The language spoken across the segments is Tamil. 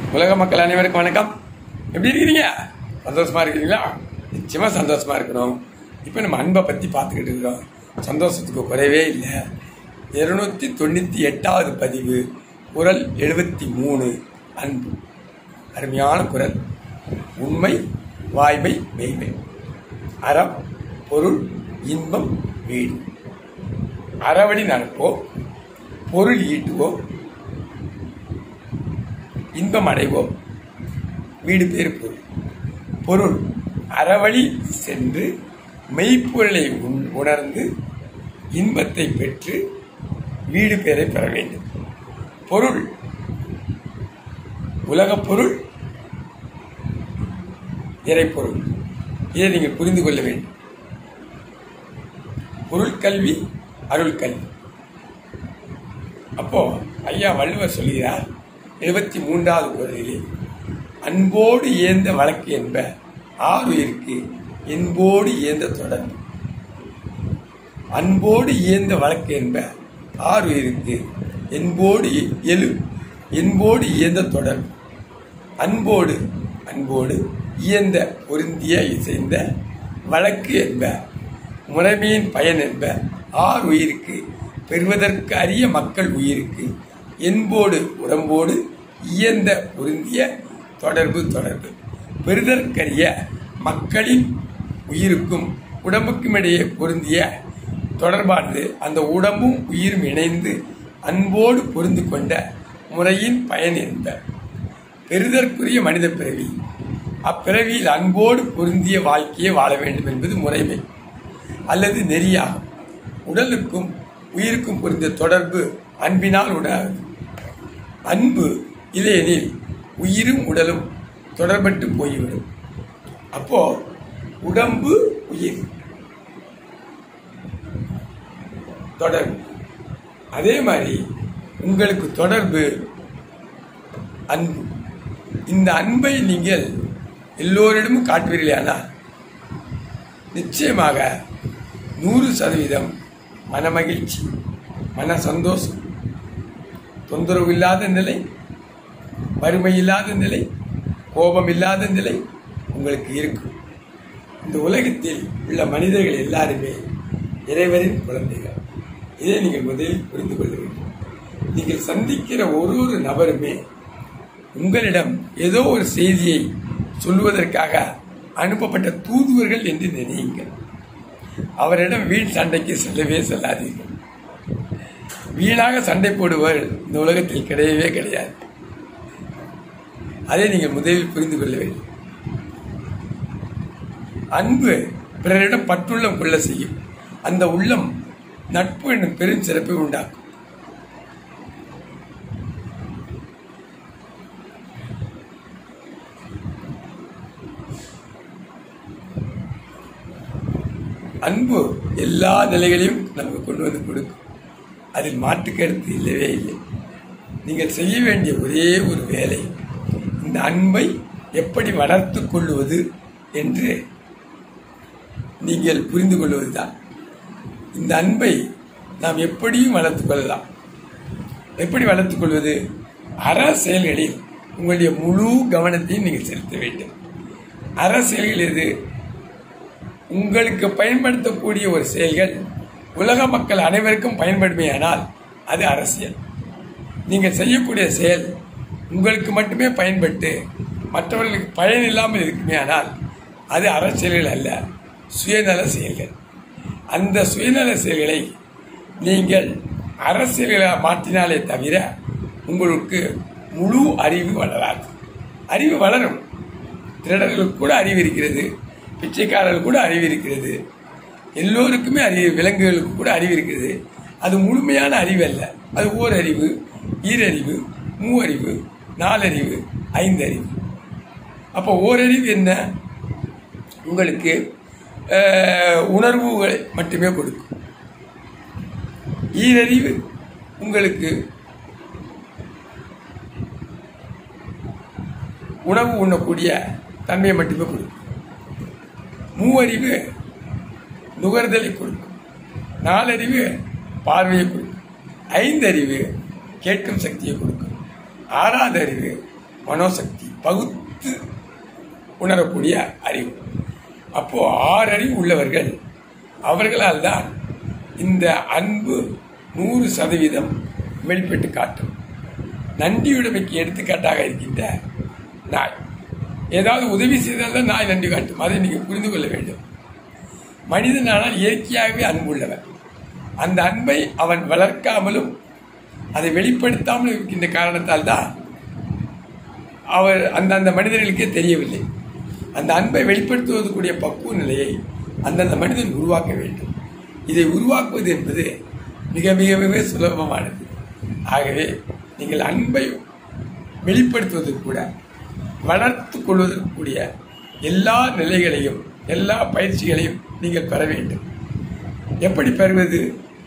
உலக மக்கள் அனைவருக்கும் வணக்கம் எப்படி இருக்கிறீங்க சந்தோஷமா இருக்கிறீங்களா நிச்சயமா சந்தோஷமா இருக்கணும் இப்போ நம்ம அன்பை பத்தி பார்த்துக்கிட்டு இருக்கிறோம் சந்தோஷத்துக்கு குறைவே இல்லை இருநூத்தி தொண்ணூத்தி எட்டாவது பதிவு குரல் எழுபத்தி மூணு அன்பு அருமையான குரல் உண்மை வாய்மை மெய்மை அறம் பொருள் இன்பம் வீடு அறவழி நடப்போம் பொருள் ஈட்டுவோம் இன்பம் அடைவோம் வீடு பேர் பொருள் பொருள் அறவழி சென்று மெய்ப்பொருளை உண்- உணர்ந்து இன்பத்தை பெற்று வீடு பேரை பெற வேண்டும் பொருள் உலகப் பொருள் இறைப்பொருள் இதை நீங்கள் புரிந்து கொள்ள வேண்டும் பொருள் கல்வி அருள் கல்வி அப்போ ஐயா வள்ளுவர் சொல்கிறார் எழுபத்தி மூன்றாவது குரலிலே அன்போடு இயந்த வழக்கு என்ப ஆறுயிருக்கு என்போடு இயந்த தொடர்பு அன்போடு இயந்த வழக்கு என்ப ஆறுயிருக்கு என்போடு இ- எழு என்போடு இயந்த தொடர்பு அன்போடு அன்போடு இயந்த பொருந்திய இசைந்த வழக்கு என்ப முறைமையின் பயன் என்ப ஆர் உயிருக்கு பெறுவதற்கு அரிய மக்கள் உயிருக்கு என்போடு உடம்போடு இயந்த பொருந்திய தொடர்பு தொடர்பு பெறுதற்கரிய மக்களின் உயிருக்கும் உடம்புக்கும் இடையே பொருந்திய தொடர்பானது அந்த உடம்பும் உயிரும் இணைந்து அன்போடு பொருந்து கொண்ட முறையின் பயன் என்ப பெறுதற்குரிய மனித பிறவி அப்பிறவியில் அன்போடு பொருந்திய வாழ்க்கையை வாழ வேண்டும் என்பது முறைமை அல்லது நெறியாகும் உடலுக்கும் உயிருக்கும் பொருந்திய தொடர்பு அன்பினால் உண்டாகுது அன்பு இல்லையெனில் உயிரும் உடலும் தொடர்பட்டு போய்விடும் அப்போ உடம்பு உயிர் தொடர்பு அதே மாதிரி உங்களுக்கு தொடர்பு அன்பு இந்த அன்பை நீங்கள் எல்லோரிடமும் காட்டுவீர்களானால் நிச்சயமாக நூறு சதவீதம் மனமகிழ்ச்சி மன சந்தோஷம் தொந்தரவு இல்லாத நிலை வறுமை இல்லாத நிலை கோபம் இல்லாத நிலை உங்களுக்கு இருக்கும் இந்த உலகத்தில் உள்ள மனிதர்கள் எல்லாருமே இறைவரின் குழந்தைகள் இதை நீங்கள் முதலில் புரிந்து கொள்ள வேண்டும் நீங்கள் சந்திக்கிற ஒரு ஒரு நபருமே உங்களிடம் ஏதோ ஒரு செய்தியை சொல்லுவதற்காக அனுப்பப்பட்ட தூதுவர்கள் என்று நினையுங்கள் அவரிடம் வீண் சண்டைக்கு செல்லவே செல்லாதீர்கள் வீணாக சண்டை போடுவர் இந்த உலகத்தில் கிடையவே கிடையாது அதை நீங்கள் முதலில் புரிந்து கொள்ள வேண்டும் அன்பு பிறரிடம் பற்றுள்ளம் கொள்ள செய்யும் அந்த உள்ளம் நட்பு என்னும் பெரும் சிறப்பை உண்டாக்கும் அன்பு எல்லா நிலைகளையும் நமக்கு கொண்டு வந்து கொடுக்கும் அதில் மாற்று கருத்து இல்லவே இல்லை நீங்கள் செய்ய வேண்டிய ஒரே ஒரு வேலை இந்த அன்பை எப்படி வளர்த்து கொள்வது என்று நீங்கள் புரிந்து கொள்வதுதான் இந்த அன்பை நாம் எப்படியும் வளர்த்துக் கொள்ளலாம் எப்படி வளர்த்துக் கொள்வது அற செயல்களில் உங்களுடைய முழு கவனத்தையும் நீங்கள் செலுத்த வேண்டும் அற செயல்கள் எது உங்களுக்கு பயன்படுத்தக்கூடிய ஒரு செயல்கள் உலக மக்கள் அனைவருக்கும் பயன்படுமையானால் அது அரசியல் நீங்கள் செய்யக்கூடிய செயல் உங்களுக்கு மட்டுமே பயன்பட்டு மற்றவர்களுக்கு பயன் இல்லாமல் இருக்குமே ஆனால் அது அரசியல்கள் அல்ல சுயநல செயல்கள் அந்த சுயநல செயல்களை நீங்கள் அரசியல்களாக மாற்றினாலே தவிர உங்களுக்கு முழு அறிவு வளராது அறிவு வளரும் திருடர்களுக்கு கூட அறிவு இருக்கிறது பிச்சைக்காரர்களுக்கு கூட அறிவு இருக்கிறது எல்லோருக்குமே அறிவு விலங்குகளுக்கு கூட அறிவு இருக்கிறது அது முழுமையான அறிவு அல்ல அது ஓரறிவு ஈரறிவு மூவறிவு நாலறிவு ஐந்தறிவு அப்போ ஓரறிவு என்ன உங்களுக்கு அஹ், உணர்வுகளை மட்டுமே கொடுக்கும் ஈரறிவு உங்களுக்கு உணவு உண்ணக்கூடிய தன்மையை மட்டுமே கொடுக்கும் மூவறிவு நுகர்தலை கொடுக்கும் நாலறிவு பார்வையை கொடுக்கும் ஐந்தறிவு கேட்கும் சக்தியை கொடுக்கும் ஆறாவது அறிவு மனோசக்தி பகுத்து உணரக்கூடிய அறிவு அப்போ ஆறு அறிவு உள்ளவர்கள் அவர்களால் தான் இந்த அன்பு நூறு சதவீதம் வெளிப்பட்டு காட்டும் நன்றியுடைமைக்கு எடுத்துக்காட்டாக இருக்கின்ற நாய் ஏதாவது உதவி செய்தால் தான் நாய் நன்றி காட்டும் அதை நீங்கள் புரிந்து கொள்ள வேண்டும் மனிதனானால் இயற்கையாகவே அன்புள்ளவன் அந்த அன்பை அவன் வளர்க்காமலும் அதை வெளிப்படுத்தாமல் இருக்கின்ற காரணத்தால் தான் அவர் அந்த அந்த மனிதர்களுக்கே தெரியவில்லை அந்த அன்பை வெளிப்படுத்துவதற்குரிய பக்குவ நிலையை அந்தந்த மனிதன் உருவாக்க வேண்டும் இதை உருவாக்குவது என்பது மிக மிக மிக சுலபமானது ஆகவே நீங்கள் அன்பை வெளிப்படுத்துவதற்கு கூட வளர்த்து கொள்வதற்குரிய எல்லா நிலைகளையும் எல்லா பயிற்சிகளையும் நீங்கள் பெற வேண்டும் எப்படி பெறுவது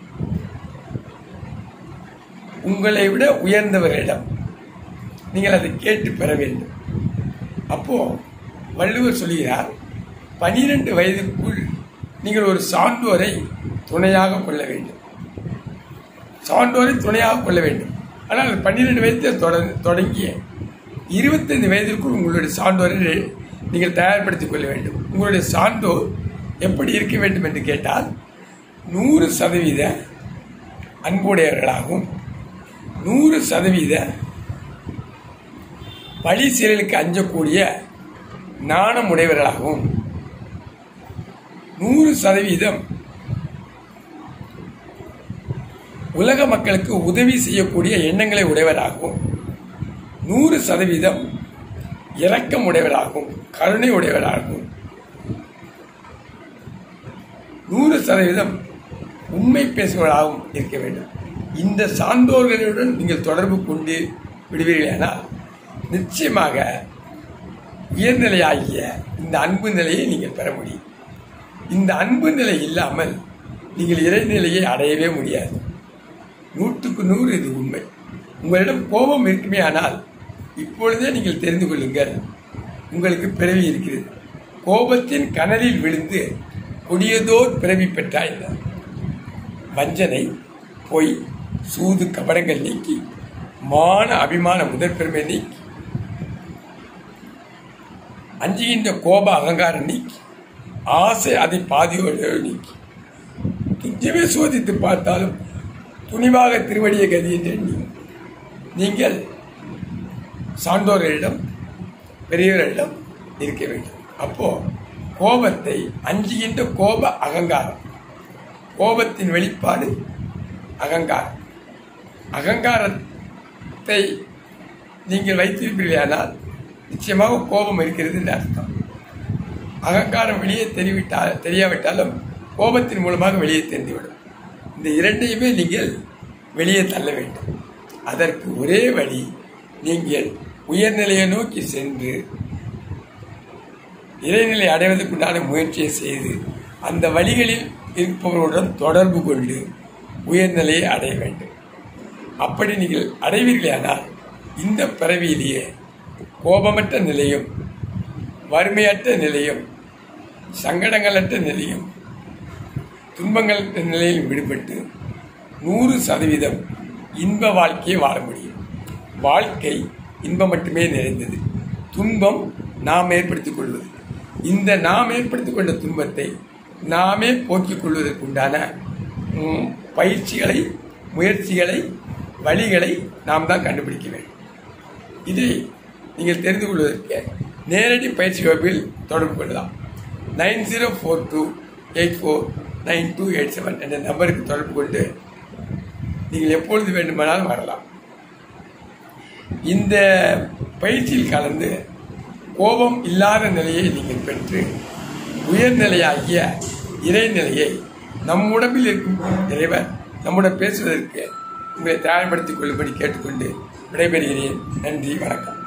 உங்களை விட உயர்ந்தவர்களிடம் நீங்கள் அதை கேட்டு பெற வேண்டும் அப்போ வள்ளுவர் சொல்கிறார் பனிரெண்டு வயதுக்குள் நீங்கள் ஒரு சான்றோரை துணையாக கொள்ள வேண்டும் சான்றோரை துணையாக கொள்ள வேண்டும் ஆனால் பன்னிரெண்டு வயதில் தொட- தொடங்கிய இருபத்தைந்து வயதிற்குள் உங்களுடைய சான்றோரை நீங்கள் தயார்படுத்திக் கொள்ள வேண்டும் உங்களுடைய சான்றோர் எப்படி இருக்க வேண்டும் என்று கேட்டால் நூறு சதவீத அன்புடையவர்களாகவும் நூறு சதவீத பழி செயலுக்கு அஞ்சக்கூடிய நாணம் உடையவர்களாகவும் நூறு சதவீதம் உலக மக்களுக்கு உதவி செய்யக்கூடிய எண்ணங்களை உடையவராகவும் நூறு சதவீதம் இரக்கம் உடையவராகவும் கருணை உடையவராகவும் நூறு சதவீதம் உண்மை பேசுபவராகவும் இருக்க வேண்டும் இந்த சான்றோர்களுடன் நீங்கள் தொடர்பு கொண்டு விடுவீர்களானால் நிச்சயமாக உயர்நிலையாகிய இந்த அன்பு நிலையை நீங்கள் பெற முடியும் இந்த அன்பு நிலை இல்லாமல் நீங்கள் இறைநிலையை அடையவே முடியாது நூற்றுக்கு நூறு இது உண்மை உங்களிடம் கோபம் இருக்குமே ஆனால் இப்பொழுதே நீங்கள் தெரிந்து கொள்ளுங்கள் உங்களுக்கு பிறவி இருக்கிறது கோபத்தின் கனலில் விழுந்து கொடியதோர் பிறவி பெற்றாய் வஞ்சனை பொய் சூது கபடங்கள் நீக்கி மான அபிமான முதற் பெருமை நீக்கி அஞ்சுகின்ற கோப அகங்காரம் நீக்கி ஆசை அதை பாதியோடு நீக்கி துஞ்சமே சோதித்து பார்த்தாலும் துணிவாக திருவடிய கதி என்று எண்ணி நீங்கள் சான்றோர்களிடம் பெரியவர்களிடம் இருக்க வேண்டும் அப்போ கோபத்தை அஞ்சுகின்ற கோப அகங்காரம் கோபத்தின் வெளிப்பாடு அகங்காரம் அகங்காரத்தை நீங்கள் வைத்திருப்பீர்களானால் நிச்சயமாக கோபம் இருக்கிறது என்று அர்த்தம் அகங்காரம் வெளியே தெரிவிட்டால் தெரியாவிட்டாலும் கோபத்தின் மூலமாக வெளியே தெரிந்துவிடும் இந்த இரண்டையுமே நீங்கள் வெளியே தள்ள வேண்டும் அதற்கு ஒரே வழி நீங்கள் உயர்நிலையை நோக்கி சென்று இறைநிலை அடைவதற்குண்டான முயற்சியை செய்து அந்த வழிகளில் இருப்பவர்களுடன் தொடர்பு கொண்டு உயர்நிலையை அடைய வேண்டும் அப்படி நீங்கள் அடைவீர்களானால் இந்த பிறவியிலேயே கோபமற்ற நிலையும் வறுமையற்ற நிலையும் சங்கடங்களற்ற நிலையும் துன்பங்களற்ற நிலையில் விடுபட்டு நூறு சதவீதம் இன்ப வாழ்க்கையை வாழ முடியும் வாழ்க்கை இன்பம் மட்டுமே நிறைந்தது துன்பம் நாம் ஏற்படுத்திக் கொள்வது இந்த நாம் ஏற்படுத்திக் கொண்ட துன்பத்தை நாமே போக்கிக் கொள்வதற்குண்டான ம், பயிற்சிகளை முயற்சிகளை வழிகளை நாம் தான் கண்டுபிடிக்க வேண்டும் இதை நீங்கள் தெரிந்து கொள்வதற்கு நேரடி பயிற்சி வகுப்பில் தொடர்பு கொள்ளலாம் nine zero four two eight four nine two eight seven என்ற நம்பருக்கு தொடர்பு கொண்டு நீங்கள் எப்பொழுது வேண்டுமானாலும் வரலாம் இந்த பயிற்சியில் கலந்து கோபம் இல்லாத நிலையை நீங்கள் பெற்று உயர்நிலையாகிய இறைநிலையை நம் உடம்பில் இருக்கும் இறைவர் நம்முடன் பேசுவதற்கு உங்களை தயார்படுத்திக் கொள்ளும்படி கேட்டுக்கொண்டு விடைபெறுகிறேன் நன்றி வணக்கம்